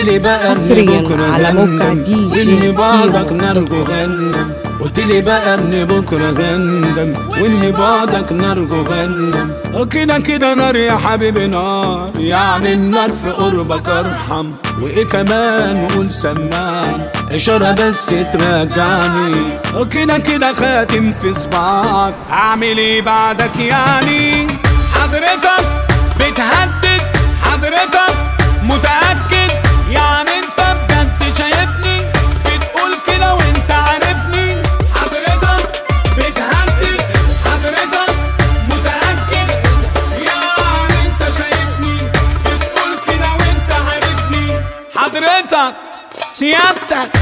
لي بقى إن حصرياً بكرة على موقع غندم، دي جي وإن بعدك كيمو نرجو غندم قلت لي بقى ان بكره غندم وان بعدك نرجو غندم كده كده نار يا حبيبي نار يعني النار في قربك ارحم وايه كمان قول سمان اشاره بس ترجعني كده كده خاتم في صباعك اعمل ايه بعدك يعني حضرتك بتهدد حضرتك متاكد يعني انت بجد شايفني بتقول كده وانت عارفني حضرتك بتهدد حضرتك متأكد يعني انت شايفني بتقول كده وانت عارفني حضرتك سيادتك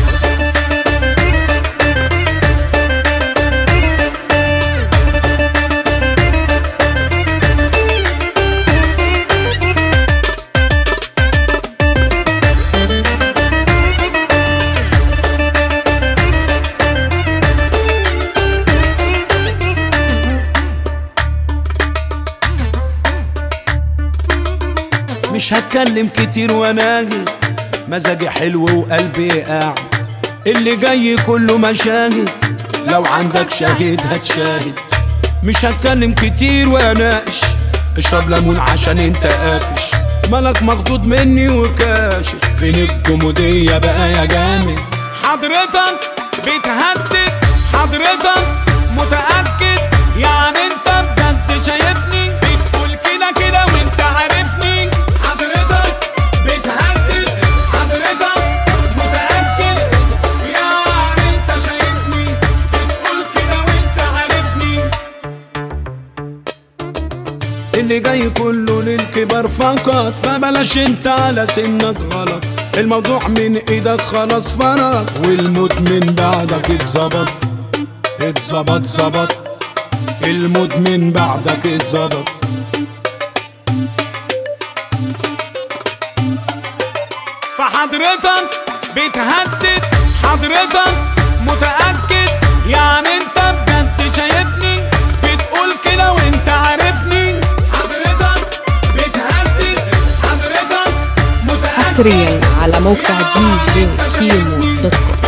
مش هتكلم كتير واناغي مزاجي حلو وقلبي قاعد اللي جاي كله مشاهد لو عندك شاهد هتشاهد مش هتكلم كتير واناقش اشرب ليمون عشان انت قافش مالك مخضوض مني وكاشف فين الكومودية بقى يا جامد حضرتك بتهدد حضرتك متأكد يعني انت بجد شايفني بتقول كده كده وانت عارفني حضرتك بتهدد حضرتك متأكد يعني انت شايفني بتقول كده وانت عارفني اللي جاي كله للكبار فقط فبلاش انت على سنك غلط الموضوع من ايدك خلاص فرط والموت من بعدك اتظبط اتظبط ظبط الموت من بعدك اتظبط فحضرتك بتهدد حضرتك متأكد يعني انت بجد شايفني بتقول كده وانت عارفني حضرتك بتهدد حضرتك متأكد حصريا على موقع دي جي كيمو دوت كوم